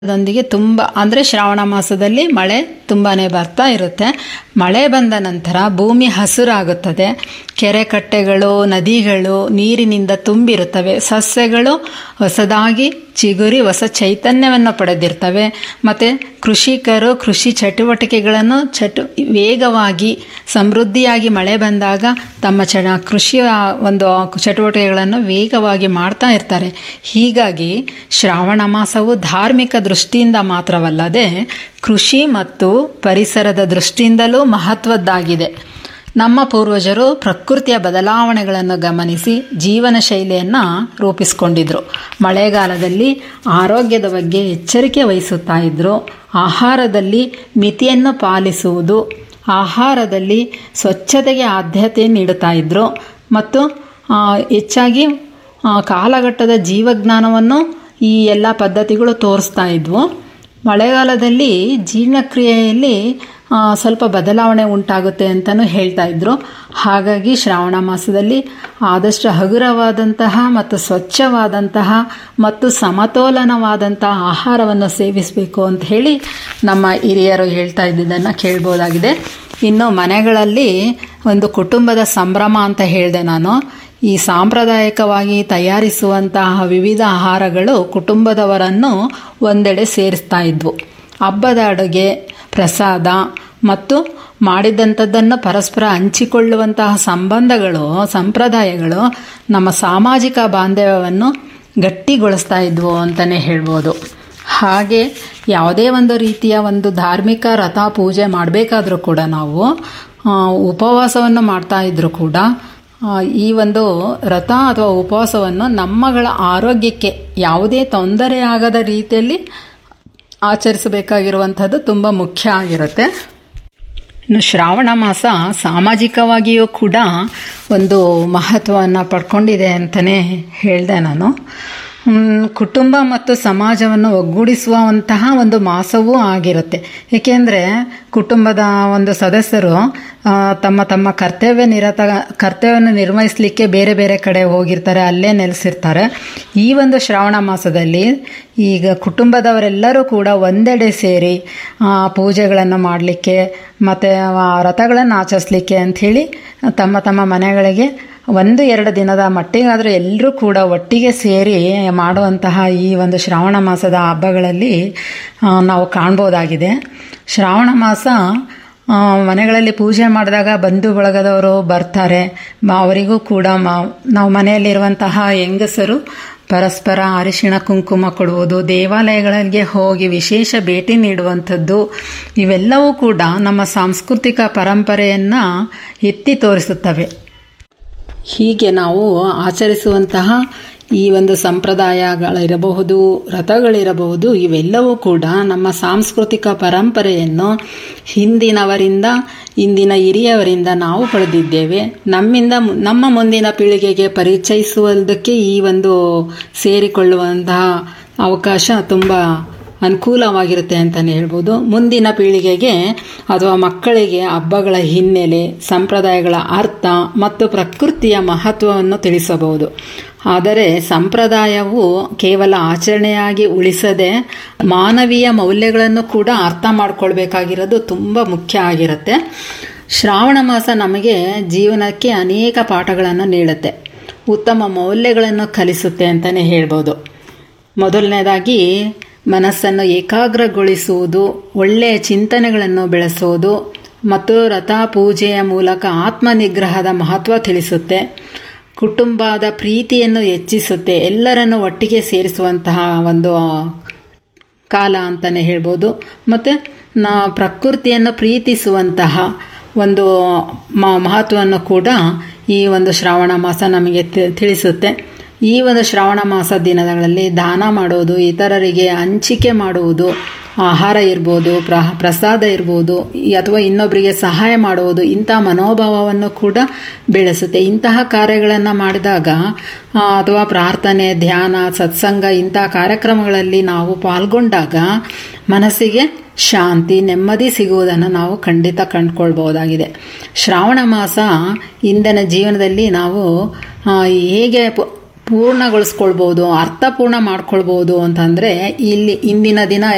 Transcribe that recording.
ದೊಂದಿಗೆ ತುಂಬ ಅಂದರೆ ಶ್ರಾವಣ ಮಾಸದಲ್ಲಿ ಮಳೆ ತುಂಬಾ ಬರ್ತಾ ಇರುತ್ತೆ ಮಳೆ ಬಂದ ನಂತರ ಭೂಮಿ ಹಸುರಾಗುತ್ತದೆ ಕೆರೆ ಕಟ್ಟೆಗಳು ನದಿಗಳು ನೀರಿನಿಂದ ತುಂಬಿರುತ್ತವೆ ಸಸ್ಯಗಳು ಹೊಸದಾಗಿ ಚಿಗುರಿ ಹೊಸ ಚೈತನ್ಯವನ್ನು ಪಡೆದಿರ್ತವೆ ಮತ್ತು ಕೃಷಿಕರು ಕೃಷಿ ಚಟುವಟಿಕೆಗಳನ್ನು ಚಟು ವೇಗವಾಗಿ ಸಮೃದ್ಧಿಯಾಗಿ ಮಳೆ ಬಂದಾಗ ತಮ್ಮ ಚ ಕೃಷಿಯ ಒಂದು ಚಟುವಟಿಕೆಗಳನ್ನು ವೇಗವಾಗಿ ಮಾಡ್ತಾ ಇರ್ತಾರೆ ಹೀಗಾಗಿ ಶ್ರಾವಣ ಮಾಸವು ಧಾರ್ಮಿಕ ದೃಷ್ಟಿಯಿಂದ ಮಾತ್ರವಲ್ಲದೆ ಕೃಷಿ ಮತ್ತು ಪರಿಸರದ ದೃಷ್ಟಿಯಿಂದಲೂ ಮಹತ್ವದ್ದಾಗಿದೆ ನಮ್ಮ ಪೂರ್ವಜರು ಪ್ರಕೃತಿಯ ಬದಲಾವಣೆಗಳನ್ನು ಗಮನಿಸಿ ಜೀವನ ಶೈಲಿಯನ್ನು ರೂಪಿಸ್ಕೊಂಡಿದ್ರು ಮಳೆಗಾಲದಲ್ಲಿ ಆರೋಗ್ಯದ ಬಗ್ಗೆ ಎಚ್ಚರಿಕೆ ವಹಿಸುತ್ತಾ ಇದ್ರು ಆಹಾರದಲ್ಲಿ ಮಿತಿಯನ್ನು ಪಾಲಿಸುವುದು ಆಹಾರದಲ್ಲಿ ಸ್ವಚ್ಛತೆಗೆ ಆದ್ಯತೆ ನೀಡುತ್ತಾ ಇದ್ರು ಮತ್ತು ಆ, ಹೆಚ್ಚಾಗಿ ಆ, ಕಾಲಘಟ್ಟದ ಜೀವಜ್ಞಾನವನ್ನು ಈ ಎಲ್ಲ ಪದ್ಧತಿಗಳು ತೋರಿಸ್ತಾ ಇದ್ವು ಮಳೆಗಾಲದಲ್ಲಿ ಜೀರ್ಣಕ್ರಿಯೆಯಲ್ಲಿ ಆ, ಸ್ವಲ್ಪ ಬದಲಾವಣೆ ಉಂಟಾಗುತ್ತೆ ಅಂತಲೂ ಹೇಳ್ತಾ ಇದ್ರು ಹಾಗಾಗಿ ಶ್ರಾವಣ ಮಾಸದಲ್ಲಿ ಆದಷ್ಟು ಹಗುರವಾದಂತಹ ಮತ್ತು ಸ್ವಚ್ಛವಾದಂತಹ ಮತ್ತು ಸಮತೋಲನವಾದಂತಹ ಆಹಾರವನ್ನು ಸೇವಿಸಬೇಕು ಅಂತ ಹೇಳಿ ನಮ್ಮ ಹಿರಿಯರು ಹೇಳ್ತಾ ಇದ್ದಿದ್ದನ್ನು ಕೇಳ್ಬೋದಾಗಿದೆ ಇನ್ನು ಮನೆಗಳಲ್ಲಿ ಒಂದು ಕುಟುಂಬದ ಸಂಭ್ರಮ ಅಂತ ಹೇಳಿದೆ ನಾನು ಈ ಸಾಂಪ್ರದಾಯಿಕವಾಗಿ ತಯಾರಿಸುವಂತಹ ವಿವಿಧ ಆಹಾರಗಳು ಕುಟುಂಬದವರನ್ನು ಒಂದೆಡೆ ಸೇರಿಸ್ತಾ ಇದ್ವು ಹಬ್ಬದ ಅಡುಗೆ ಪ್ರಸಾದ ಮತ್ತು ಮಾಡಿದಂಥದ್ದನ್ನು ಪರಸ್ಪರ ಹಂಚಿಕೊಳ್ಳುವಂತಹ ಸಂಬಂಧಗಳು ಸಂಪ್ರದಾಯಗಳು ನಮ್ಮ ಸಾಮಾಜಿಕ ಬಾಂಧವ್ಯವನ್ನು ಗಟ್ಟಿಗೊಳಿಸ್ತಾ ಇದ್ವು ಅಂತಲೇ ಹೇಳ್ಬೋದು ಹಾಗೆ ಯಾವುದೇ ಒಂದು ರೀತಿಯ ಒಂದು ಧಾರ್ಮಿಕ ರಥ ಪೂಜೆ ಮಾಡಬೇಕಾದ್ರೂ ಕೂಡ ನಾವು ಆ, ಉಪವಾಸವನ್ನು ಮಾಡ್ತಾ ಇದ್ರೂ ಕೂಡ ಆ, ಈ ಒಂದು ರಥ ಅಥವಾ ಉಪವಾಸವನ್ನು ನಮ್ಮಗಳ ಆರೋಗ್ಯಕ್ಕೆ ಯಾವುದೇ ತೊಂದರೆ ಆಗದ ರೀತಿಯಲ್ಲಿ ಆಚರಿಸಬೇಕಾಗಿರುವಂಥದ್ದು ತುಂಬ ಮುಖ್ಯ ಆಗಿರುತ್ತೆ ಇನ್ನು ಶ್ರಾವಣ ಮಾಸ ಸಾಮಾಜಿಕವಾಗಿಯೂ ಕೂಡ ಒಂದು ಮಹತ್ವವನ್ನು ಪಡ್ಕೊಂಡಿದೆ ಅಂತಲೇ ಹೇಳಿದೆ ನಾನು ಹ್ಮ್, ಕುಟುಂಬ ಮತ್ತು ಸಮಾಜವನ್ನು ಒಗ್ಗೂಡಿಸುವಂತಹ ಒಂದು ಮಾಸವೂ ಆಗಿರುತ್ತೆ ಏಕೆಂದರೆ ಕುಟುಂಬದ ಒಂದು ಸದಸ್ಯರು ಆ, ತಮ್ಮ ತಮ್ಮ ಕರ್ತವ್ಯ ನಿರತ ಕರ್ತವ್ಯವನ್ನು ನಿರ್ವಹಿಸಲಿಕ್ಕೆ ಬೇರೆ ಬೇರೆ ಕಡೆ ಹೋಗಿರ್ತಾರೆ ಅಲ್ಲೇ ನೆಲೆಸಿರ್ತಾರೆ ಈ ಒಂದು ಶ್ರಾವಣ ಮಾಸದಲ್ಲಿ ಈಗ ಕುಟುಂಬದವರೆಲ್ಲರೂ ಕೂಡ ಒಂದೆಡೆ ಸೇರಿ ಆ, ಪೂಜೆಗಳನ್ನು ಮಾಡಲಿಕ್ಕೆ ಮತ್ತು ರಥಗಳನ್ನು ಆಚರಿಸ್ಲಿಕ್ಕೆ ಅಂಥೇಳಿ ತಮ್ಮ ತಮ್ಮ ಮನೆಗಳಿಗೆ ಒಂದು ಎರಡು ದಿನದ ಮಟ್ಟಿಗಾದರೂ ಎಲ್ಲರೂ ಕೂಡ ಒಟ್ಟಿಗೆ ಸೇರಿ ಮಾಡುವಂತಹ ಈ ಒಂದು ಶ್ರಾವಣ ಮಾಸದ ಹಬ್ಬಗಳಲ್ಲಿ ಆ, ನಾವು ಕಾಣ್ಬೋದಾಗಿದೆ ಶ್ರಾವಣ ಮಾಸ ಆ, ಮನೆಗಳಲ್ಲಿ ಪೂಜೆ ಮಾಡಿದಾಗ ಬಂಧು ಬಳಗದವರು ಬರ್ತಾರೆ ಮ- ಅವರಿಗೂ ಕೂಡ ಮ ನಾವು ಮನೆಯಲ್ಲಿರುವಂತಹ ಹೆಂಗಸರು ಪರಸ್ಪರ ಅರಿಶಿಣ ಕುಂಕುಮ ಕೊಡುವುದು ದೇವಾಲಯಗಳಿಗೆ ಹೋಗಿ ವಿಶೇಷ ಭೇಟಿ ನೀಡುವಂಥದ್ದು ಇವೆಲ್ಲವೂ ಕೂಡ ನಮ್ಮ ಸಾಂಸ್ಕೃತಿಕ ಪರಂಪರೆಯನ್ನು ಎತ್ತಿ ತೋರಿಸುತ್ತವೆ ಹೀಗೆ ನಾವು ಆಚರಿಸುವಂತಹ ಈ ಒಂದು ಸಂಪ್ರದಾಯಗಳಿರಬಹುದು ರಥಗಳಿರಬಹುದು ಇವೆಲ್ಲವೂ ಕೂಡ ನಮ್ಮ ಸಾಂಸ್ಕೃತಿಕ ಪರಂಪರೆಯನ್ನು ಹಿಂದಿನವರಿಂದ ಇಂದಿನ ಹಿರಿಯವರಿಂದ ನಾವು ಪಡೆದಿದ್ದೇವೆ ನಮ್ಮಿಂದ ಮು- ನಮ್ಮ ಮುಂದಿನ ಪೀಳಿಗೆಗೆ ಪರಿಚಯಿಸುವುದಕ್ಕೆ ಈ ಒಂದು ಸೇರಿಕೊಳ್ಳುವಂತಹ ಅವಕಾಶ ತುಂಬ ಅನುಕೂಲವಾಗಿರುತ್ತೆ ಅಂತಲೇ ಹೇಳ್ಬೋದು ಮುಂದಿನ ಪೀಳಿಗೆಗೆ ಅಥವಾ ಮಕ್ಕಳಿಗೆ ಹಬ್ಬಗಳ ಹಿನ್ನೆಲೆ ಸಂಪ್ರದಾಯಗಳ ಅರ್ಥ ಮತ್ತು ಪ್ರಕೃತಿಯ ಮಹತ್ವವನ್ನು ತಿಳಿಸಬಹುದು ಆದರೆ ಸಂಪ್ರದಾಯವು ಕೇವಲ ಆಚರಣೆಯಾಗಿ ಉಳಿಸದೆ ಮಾನವೀಯ ಮೌಲ್ಯಗಳನ್ನು ಕೂಡ ಅರ್ಥ ಮಾಡ್ಕೊಳ್ಬೇಕಾಗಿರೋದು ತುಂಬ ಮುಖ್ಯ ಆಗಿರುತ್ತೆ ಶ್ರಾವಣ ಮಾಸ ನಮಗೆ ಜೀವನಕ್ಕೆ ಅನೇಕ ಪಾಠಗಳನ್ನು ನೀಡುತ್ತೆ ಉತ್ತಮ ಮೌಲ್ಯಗಳನ್ನು ಕಲಿಸುತ್ತೆ ಅಂತಲೇ ಹೇಳ್ಬೋದು ಮೊದಲನೇದಾಗಿ ಮನಸ್ಸನ್ನು ಏಕಾಗ್ರಗೊಳಿಸುವುದು ಒಳ್ಳೆಯ ಚಿಂತನೆಗಳನ್ನು ಬೆಳೆಸುವುದು ಮತ್ತು ರಥ ಪೂಜೆಯ ಮೂಲಕ ಆತ್ಮನಿಗ್ರಹದ ಮಹತ್ವ ತಿಳಿಸುತ್ತೆ ಕುಟುಂಬದ ಪ್ರೀತಿಯನ್ನು ಹೆಚ್ಚಿಸುತ್ತೆ ಎಲ್ಲರನ್ನು ಒಟ್ಟಿಗೆ ಸೇರಿಸುವಂತಹ ಒಂದು ಕಾಲ ಅಂತಲೇ ಹೇಳ್ಬೋದು ಮತ್ತು ನಾ ಪ್ರಕೃತಿಯನ್ನು ಪ್ರೀತಿಸುವಂತಹ ಒಂದು ಮ ಮಹತ್ವವನ್ನು ಕೂಡ ಈ ಒಂದು ಶ್ರಾವಣ ಮಾಸ ನಮಗೆ ತಿ- ತಿಳಿಸುತ್ತೆ ಈ ಒಂದು ಶ್ರಾವಣ ಮಾಸ ದಿನಗಳಲ್ಲಿ ದಾನ ಮಾಡುವುದು ಇತರರಿಗೆ ಹಂಚಿಕೆ ಮಾಡುವುದು ಆಹಾರ ಇರ್ಬೋದು ಪ್ರ ಪ್ರಸಾದ ಇರ್ಬೋದು ಈ- ಅಥವಾ ಇನ್ನೊಬ್ಬರಿಗೆ ಸಹಾಯ ಮಾಡುವುದು ಇಂಥ ಮನೋಭಾವವನ್ನು ಕೂಡ ಬೆಳೆಸುತ್ತೆ ಇಂತಹ ಕಾರ್ಯಗಳನ್ನು ಮಾಡಿದಾಗ ಆ, ಅಥವಾ ಪ್ರಾರ್ಥನೆ ಧ್ಯಾನ ಸತ್ಸಂಗ ಇಂತಹ ಕಾರ್ಯಕ್ರಮಗಳಲ್ಲಿ ನಾವು ಪಾಲ್ಗೊಂಡಾಗ ಮನಸ್ಸಿಗೆ ಶಾಂತಿ ನೆಮ್ಮದಿ ಸಿಗುವುದನ್ನು ನಾವು ಖಂಡಿತ ಕಂಡುಕೊಳ್ಬಹುದಾಗಿದೆ ಶ್ರಾವಣ ಮಾಸ ಇಂದಿನ ಜೀವನದಲ್ಲಿ ನಾವು ಆ, ಹೇಗೆ ಪ- ಪೂರ್ಣಗೊಳಿಸ್ಕೊಳ್ಬೋದು ಅರ್ಥಪೂರ್ಣ ಮಾಡ್ಕೊಳ್ಬೋದು ಅಂತಂದರೆ ಇಲ್ಲಿ ಇಂದಿನ ದಿನ